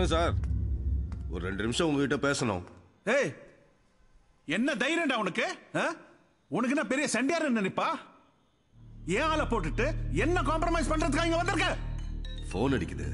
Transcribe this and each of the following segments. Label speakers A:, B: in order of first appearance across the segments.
A: சொல்றேன் சார் ஒரு ரெண்டு நிமிஷம் உங்ககிட்ட பேசணும்
B: ஏய் என்ன தைரியம்டா உனக்கு ஆ? உனக்கு என்ன பெரிய சண்டியார் நினைப்பா ஏன் ஆளை போட்டுட்டு என்ன காம்ப்ரமைஸ் பண்றதுக்காக இங்க வந்திருக்க
A: ஃபோன் அடிக்குது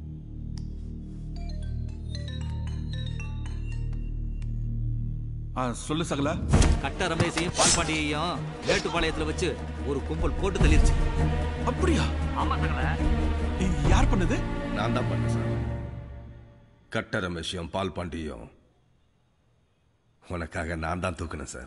B: ஆ, சொல்லு சகலா
C: கட்ட ரமேஷையும் பால்பாண்டியையும் மேட்டுப்பாளையத்துல வச்சு ஒரு கும்பல் போட்டு தள்ளிருச்சு
B: அப்படியா
C: ஆமா சகல
B: இது யார் பண்ணது
A: நான் தான் பண்ணேன் சார் கட்ட ரமேஷையும் பால் பாண்டியும் உனக்காக நான் தான் தூக்கினேன் சார்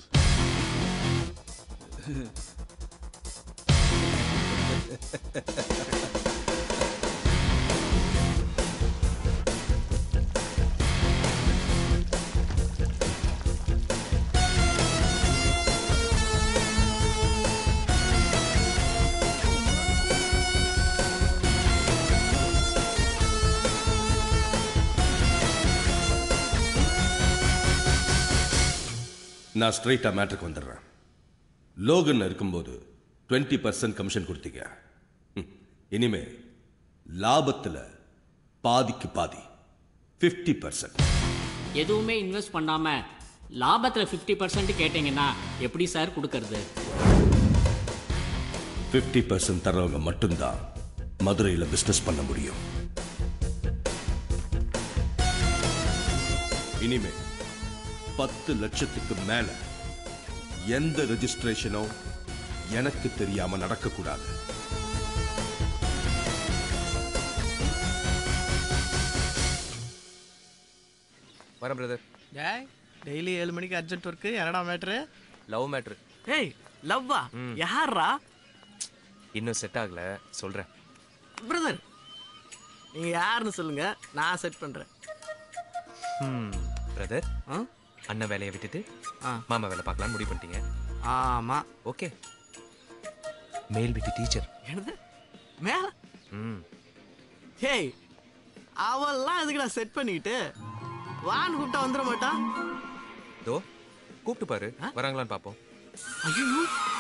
A: நான் ஸ்ட்ரைட்டா மேட்ருக்கு வந்துடுறேன் லோகன் இருக்கும்போது டுவெண்ட்டி பர்சன்ட் கமிஷன் கொடுத்தீங்க ம், இனிமே லாபத்தில் பாதிக்கு பாதி ஃபிஃப்டி பர்சன்ட்
D: எதுவுமே இன்வெஸ்ட் பண்ணாம லாபத்துல 50% பர்சன்ட் கேட்டீங்கன்னா எப்படி சார் கொடுக்கறது
A: ஃபிஃப்டி பர்சன்ட் தர்றவங்க மட்டும்தான் மதுரையில் பிஸ்னஸ் பண்ண முடியும் இனிமே பத்து லட்சத்துக்கு மேல எந்த ரெஜிஸ்ட்ரேஷனும் எனக்கு தெரியாம நடக்கக்கூடாது
E: வரேன் பிரதர்
F: டேய் டெய்லி ஏழு மணிக்கு அர்ஜென்ட் ஒர்க்கு என்னடா மேட்ரு
E: லவ் மேட்ரு
F: ஏய் லவ்வா யாரா
E: இன்னும் செட் ஆகல சொல்றேன்
F: பிரதர் நீங்க யாருன்னு சொல்லுங்க நான் செட் பண்றேன்
E: ம் பிரதர்
F: ஆ?
E: அண்ணன் வேலையை விட்டுட்டு
F: ஆ.
E: மாமா வேலை பார்க்கலாம்னு முடிவு பண்ணிட்டீங்க
F: ஆமா
E: ஓகே மேல் வீட்டு டீச்சர்
F: என்னது மேல
E: ம்
F: ஹேய் அவெல்லாம் எதுக்கு நான் செட் பண்ணிக்கிட்டு வான்னு கூப்பிட்டா வந்துட மாட்டான்
E: தோ கூப்பிட்டு பாரு வராங்களான்னு பார்ப்போம்
F: ஐயோ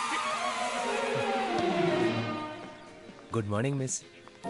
E: good morning miss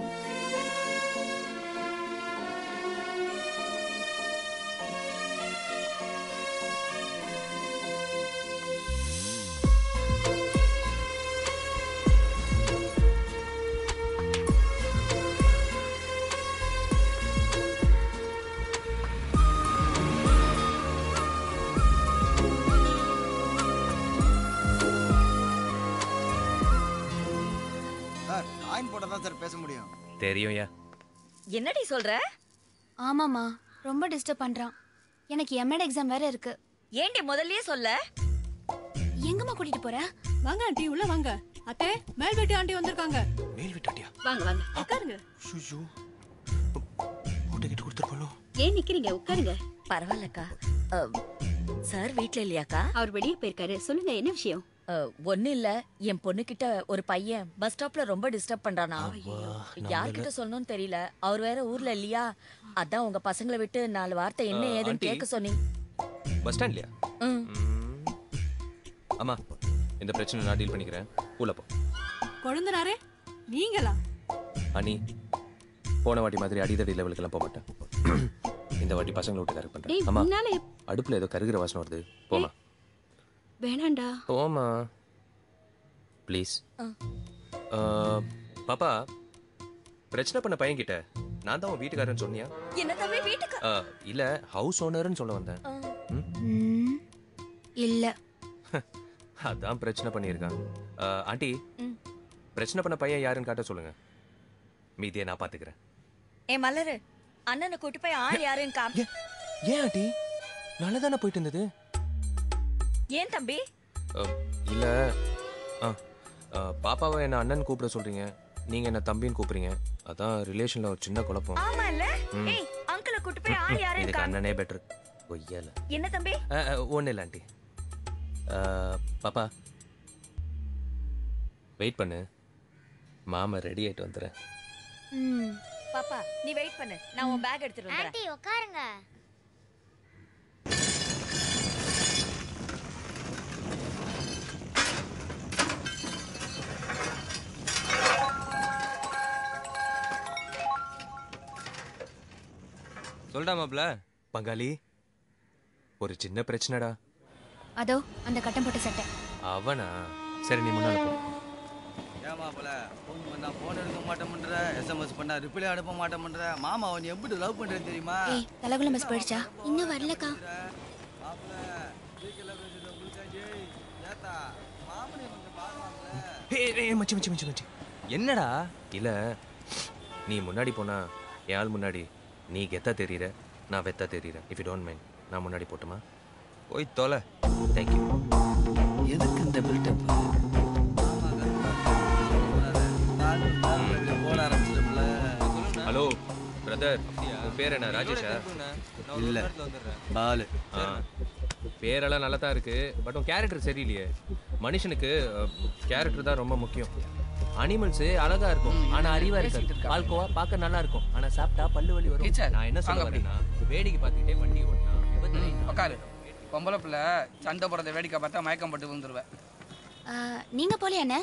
G: sir coin போட்டால் தான் சார் பேச முடியும்
E: தெரியும்யா
H: என்னடி சொல்ற
I: ஆமாம்மா ரொம்ப டிஸ்டர்ப் பண்றான் எனக்கு எம்எட் எக்ஸாம் வேற இருக்கு
H: ஏண்டி முதல்லயே சொல்ல
I: எங்கம்மா கூட்டிட்டு போற
J: வாங்க ஆண்டி உள்ள வாங்க அத்தை மேல் வீட்டு ஆண்டி வந்திருக்காங்க
E: மேல் வீட்டாட்டியா
H: வாங்க வாங்க
J: உட்காருங்க
E: ஷூ கிட்ட கொடுத்துருப்பாளோ
J: ஏன் நிக்கிறீங்க உட்காருங்க
H: பரவாயில்லக்கா சார் வீட்ல இல்லையாக்கா
J: அவர் வெளியே போயிருக்காரு சொல்லுங்க என்ன விஷயம்
H: ஒண்ணு இல்ல என் பொண்ணு கிட்ட ஒரு பையன் பஸ் ஸ்டாப்ல ரொம்ப டிஸ்டர்ப் பண்றானா யார்கிட்ட சொல்லணும்னு தெரியல அவர் வேற ஊர்ல இல்லையா அதான் உங்க பசங்களை விட்டு நாலு வார்த்தை என்ன
E: ஆ,
H: ஏதுன்னு
E: ஆண்டி.
H: கேட்க சொன்னி
E: பஸ் ஸ்டாண்ட்லையா
H: ம்.
E: அம்மா இந்த பிரச்சனை நான் டீல் பண்ணிக்கிறேன் உள்ள போ
J: கொழுந்தனாரே நீங்களா
E: அனி போன வாட்டி மாதிரி அடிதடி லெவலுக்கெல்லாம் போக மாட்டேன் இந்த வாட்டி பசங்களை விட்டு கரெக்ட்
J: டேய்
E: பண்றேன் அம்மா
J: முன்னால எப்-
E: அடுப்புல ஏதோ கருகிற வாசனை வருது போமா
J: வேணாண்டா
E: போமா ப்ளீஸ் பாப்பா பிரச்சனை பண்ண பையன்கிட்ட நான் தான் உன் வீட்டுக்காரன்னு சொன்னியா
H: என்ன தம்பி வீட்டுக்கு
E: ஆ, இல்ல ஹவுஸ் ஓனர்னு சொல்ல வந்தேன்
I: ம், இல்ல
E: அதான் பிரச்சனை பண்ணியிருக்கான் ஆ, ஆண்டி பிரச்சனை பண்ண பையன் யாருன்னு காட்ட சொல்லுங்க மீதியை நான் பாத்துக்கிறேன்
H: ஏ மலரு அண்ணனை கூட்டி போய் ஆள் யாருன்னு காம்
E: ஏன் ஏன் ஆண்டி நல்லா தானே போயிட்டு இருந்தது
H: ஏன் தம்பி
E: ஆ, இல்ல ஆ, ஆ, பாப்பாவை என்ன அண்ணன் கூப்பிட சொல்றீங்க நீங்க என்ன தம்பின்னு கூப்பிடுறீங்க அதான் ரிலேஷன்ல ஒரு சின்ன குழப்பம்
H: ஆமா இல்ல ஏய் அங்கிளை கூட்டி போய் ஆள் யாருன்னு
E: இதுக்கு
H: காம்
E: அண்ணனே பெட்டர் ஒய்யால
H: என்ன தம்பி
E: ஒன்றும் இல்லை ஆண்டி ஆ, பாப்பா வெயிட் பண்ணு மாமா ரெடி ஆயிட்டு வந்துடுறேன்
I: ம்
H: பாப்பா நீ வெயிட் பண்ணு நான் உன் பேக் எடுத்துட்டு வந்துறேன்
I: ஆண்டி உட்காருங்க
E: சொல்டா மாப்ள பங்காளி ஒரு சின்ன பிரச்சனைடா
I: அதோ அந்த கட்டம் போட்ட சட்டை
E: அவனா சரி நீ முன்னால போ
G: ஏமா போல ஃபோன் பண்ணா ஃபோன் எடுக்க மாட்டேன்ற எஸ்எம்எஸ் பண்ணா ரிப்ளை அனுப்ப மாட்டேன்ற மாமா அவன் எப்படி லவ் பண்றேன்னு தெரியுமா
I: ஏய் தலைகுள்ள பஸ் போயிடுச்சா இன்னும் வரலக்கா
G: மாப்பிள வீட்டில் பேசுறது உங்களுக்கு ஜெய் ஏத்தா மாமனை கொஞ்சம் பார்க்கலாம்ல
E: ஏய், ஏய், மச்சி மச்சி மச்சி மச்சி என்னடா இல்ல நீ முன்னாடி போனா என் ஆள் முன்னாடி நீ கெத்தா தெரியற நான் வெத்தா தெரியறேன் இஃப் யூ டோன்ட் மைண்ட் நான் முன்னாடி போட்டுமா போய் தொலை தேங்க்யூ
F: எதுக்கு இந்த பில்டப்
G: போட ஆரம்பிச்சிட்டோம்ல
E: ஹலோ பிரதர் உன் பேர் என்ன ராஜேஷா
G: இல்ல பாலு
E: ஆ பேரெல்லாம் நல்லா தான் இருக்கு பட் உன் கேரக்டர் சரியில்லையே மனுஷனுக்கு கேரக்டர் தான் ரொம்ப முக்கியம் அனிமல்ஸ் அழகா இருக்கும் ஆனா அறிவா இருக்காது பால்கோவா பார்க்க நல்லா இருக்கும் ஆனா சாப்பிட்டா பல்லு வலி வரும்
K: டீச்சர்,
E: நான் என்ன சொல்ல
K: வாங்க அப்படி.
E: வரேன்னா வேடிக்கை பார்த்துக்கிட்டே வண்டி ஓட்டினா விபத்துல
K: உட்காரு பொம்பளை பிள்ளை சண்டை போடுறத வேடிக்கை பார்த்தா மயக்கம் போட்டு விழுந்துருவேன்
I: ஆ, நீங்க போலியா அண்ணே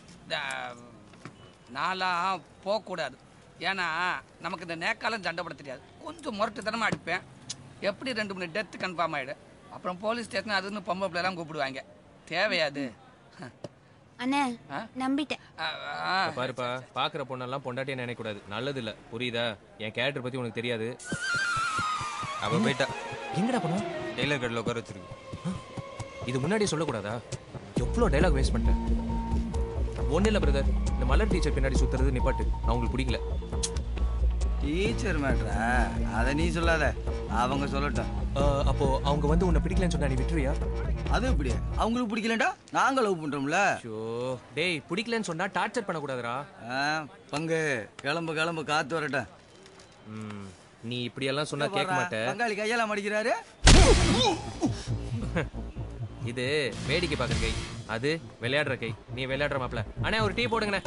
K: நான்லாம் போகக்கூடாது ஏன்னா நமக்கு இந்த நேக்காலம் சண்டை போட தெரியாது கொஞ்சம் முரட்டுத்தனமாக அடிப்பேன் எப்படி ரெண்டு மூணு டெத்து கன்ஃபார்ம் ஆகிடும் அப்புறம் போலீஸ் ஸ்டேஷன் அதுன்னு பொம்பளை பிள்ளைலாம் கூப்பிடுவாங்க தேவையாது
I: அண்ணே
K: ஆ?
I: நம்பிட்டேன்
E: இப்ப பாருப்பா பாக்குற பொண்ணெல்லாம் பொண்டாட்டியே நினைக்க கூடாது நல்லது இல்ல புரியுதா என் கேரக்டர் பத்தி உனக்கு தெரியாது அவ போயிட்டா எங்கடா போனோம் டெய்லர் கடையில் உட்கார வச்சிருக்கு இது முன்னாடியே சொல்லக்கூடாதா எவ்வளோ டைலாக் வேஸ்ட் பண்ணிட்டேன் ஒன்றும் இல்லை பிரதர் இந்த மலர் டீச்சர் பின்னாடி சுத்துறது நிப்பாட்டு அவங்களுக்கு பிடிக்கல
G: டீச்சர் மேட்ரா அதை நீ சொல்லாத அவங்க சொல்லட்டும்
E: அஹ், அப்போ அவங்க வந்து உன்னை பிடிக்கலன்னு சொன்னா நீ விட்டுருவியா
G: அது எப்படி அவங்களுக்கு பிடிக்கலடா நாங்க லவ் பண்றோம்ல
E: ஷோ டேய் பிடிக்கலன்னு சொன்னா டார்ச்சர் பண்ணக்கூடாதுடா
G: ஆ, பங்கு கிளம்பு கிளம்பு காத்து வரட்டும்
E: ம், நீ இப்படியெல்லாம் சொன்னா கேட்க மாட்டே
G: பங்காளி கையெல்லாம் மடிக்கிறாரு
E: இது வேடிக்கை பார்க்குற கை அது விளையாடுற கை நீ விளையாடுற மாப்ள அண்ணே ஒரு டீ போடுங்கண்ணே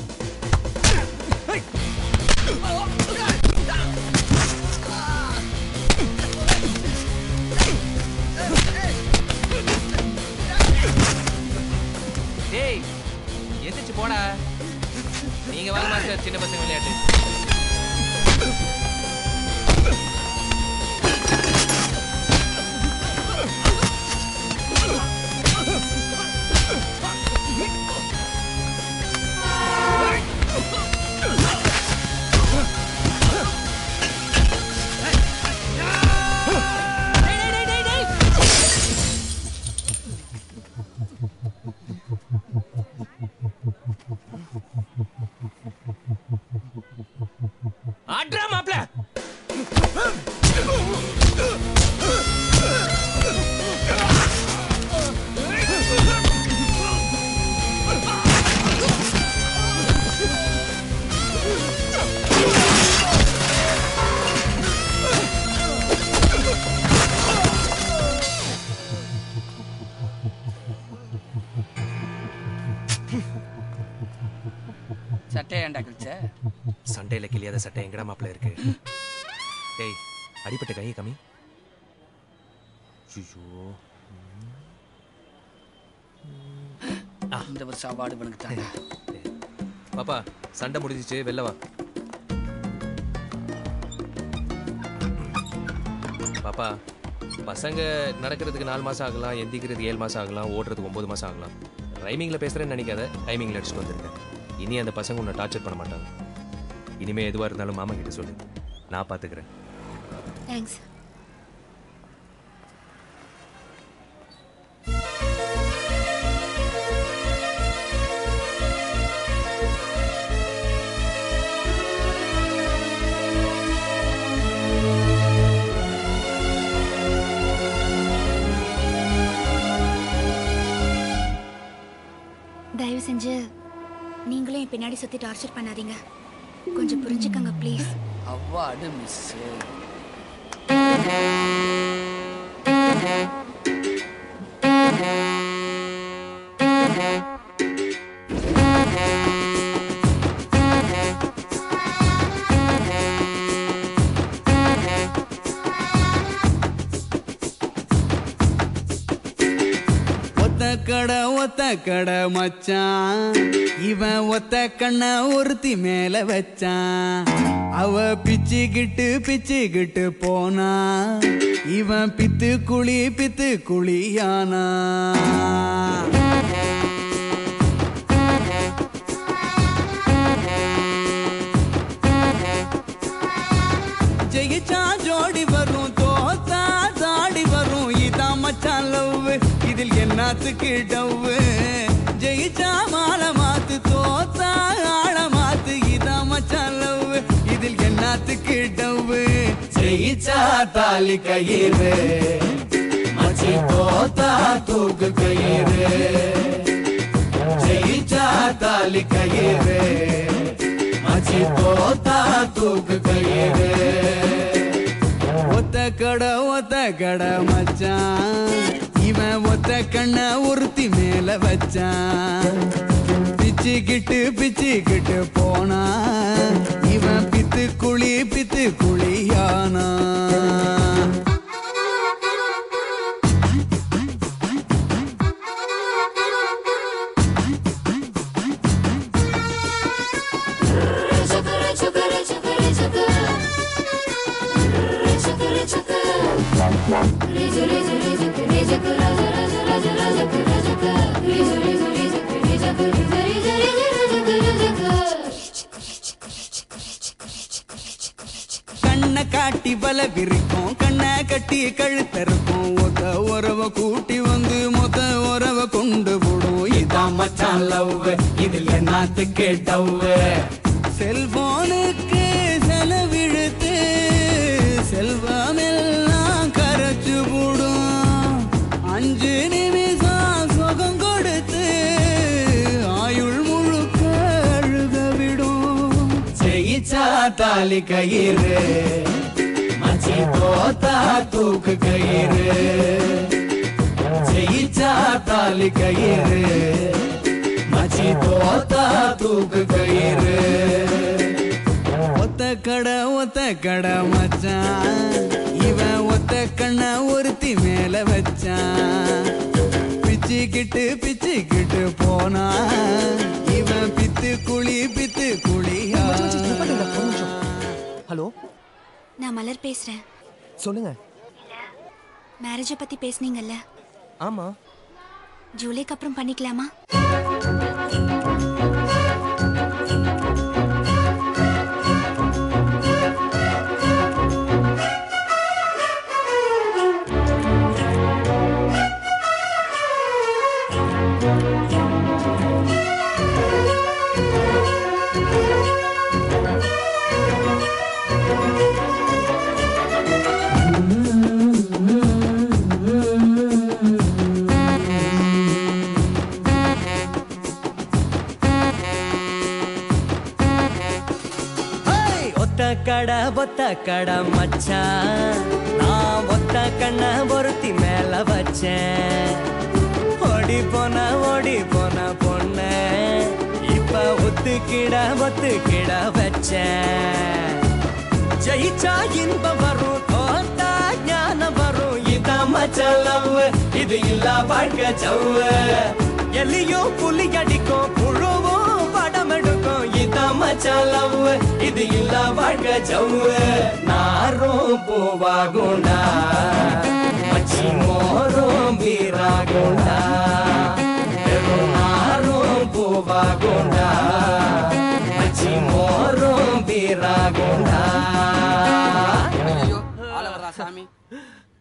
E: டேய் எந்திரிச்சு போடா நீங்க வாங்க மாஸ்டர் சின்ன பசங்க விளையாட்டு ஆட்ரா மாப்ள
K: சட்டையை ஏன்டா கிழிச்ச
E: சண்டையில கிளியாத சட்டை எங்கடா மாப்ள இருக்கு டேய் அடிப்பட்ட கையை கம்மி ஐயோ
K: இந்த வருஷம் அவார்டு இவனுக்கு தாங்க
E: பாப்பா சண்டை முடிஞ்சிச்சு வெளில வா பாப்பா பசங்க நடக்கிறதுக்கு நாலு மாசம் ஆகலாம் எந்திக்கிறது ஏழு மாசம் ஆகலாம் ஓடுறதுக்கு ஒன்பது மாசம் ஆகலாம் ரைமிங்ல பேசுறேன்னு நினைக்காத டைமிங்ல அடிச்சுட்டு வந்திருக்கேன் இனி அந்த பசங்க உன்னை டார்ச்சர் பண்ண மாட்டாங்க இனிமே எதுவா இருந்தாலும் மாமா கிட்ட சொல்லு நான் பாத்துக்கிறேன்
I: தேங்க்ஸ் தயவு செஞ்சு நீங்களும் என் பின்னாடி சுத்தி டார்ச்சர் பண்ணாதீங்க கொஞ்சம் புரிஞ்சுக்கங்க ப்ளீஸ்
K: அவார்டு மிஸ்
L: ஒத்த கடை ஒத்த கடை மச்சான் இவன் ஒத்த கண்ண ஒருத்தி மேல வச்சான் அவ பிச்சுக்கிட்டு பிச்சுக்கிட்டு போனா இவன் பித்து குழி பித்து குழியானா ஜெயிச்சா ஜோடி வரும் தோத்தா தாடி வரும் இதான் மச்சான் லவ் இதில் என்னத்துக்கு டவ்வு ஜெயிச்சா மாலை மாத்து தோத்தா ஆழ மாத்து இதான் மச்சான் லவ் இதில் என்னத்துக்கு டவ்வு ஜெயிச்சா தாலி கயிறு மச்சி தோத்தா தூக்கு கயிறு ஜெயிச்சா தாலி கயிறு மச்சி தோத்தா தூக்கு கயிறு ஒத்த கடை ஒத்த கடை மச்சான் இவன் ஒத்த கண்ண ஒருத்தி மேல வச்சான் பிச்சுக்கிட்டு பிச்சுக்கிட்டு போனா இவன் பித்து குழி பித்து குழியானா கண்ணை காட்டி பல விரிக்கும் கண்ணை கட்டி கழுத்தருக்கும் ஒத்த உறவ கூட்டி வந்து மொத்த உறவ கொண்டு போடும் இதான் மச்சான் லவ் இதில் என்னத்துக்கு டவ் செல்போனுக்கு செலவிழுத்து செல்வமெல்லாம் கரைச்சு போடும் அஞ்சு நிமிஷம் சுகம் கொடுத்து ஆயுள் முழுக்க அழுக விடும் ஜெயிச்சா தாலி கயிறு மச்சி தோத்தா தூக்கு கயிறு ஜெயிச்சா தாலி கயிறு மச்சி தோத்தா தூக்கு கயிறு ஒத்த கடை ஒத்த கடை மச்சான் இவன் ஒத்த கண்ண ஒருத்தி மேல வச்சான் பிச்சுக்கிட்டு பிச்சுக்கிட்டு போனா இவன் பித்து குழி பித்து குழியா
M: ஹலோ
I: நான் மலர் பேசுறேன்
M: சொல்லுங்க
I: மேரேஜை பத்தி பேசுனீங்கல்ல
M: ஆமா
I: ஜூலைக்கு அப்புறம் பண்ணிக்கலாமா
N: ஹேய்! ஒத்த கடை ஒத்த கடை மச்சான் நான் ஒத்த கண்ண ஒருத்தி மேல வச்சேன் ஓடி போன ஓடி போன பொண்ண இப்ப ஒத்துக்கிட ஒத்துக்கிட வச்சேன் ஜெயிச்சா இன்பம் வரும் தோத்தா ஞானம் வரும் இதான் மச்சான் love. இது இல்ல வாழ்க்கை சவ்வு எலியும் புலி அடிக்கும் புழுவும் படம் எடுக்கும் இதான் மச்சான் love. இது இல்ல வாழ்க்கை சவ்வு நாரும் பூவாகுண்டா மச்சி மோரும் வீராகுண்டா வெறும் நாரும் பூவாகுண்டா மச்சி மோரும் வீராகுண்டா
G: ஆள வர்றா சாமி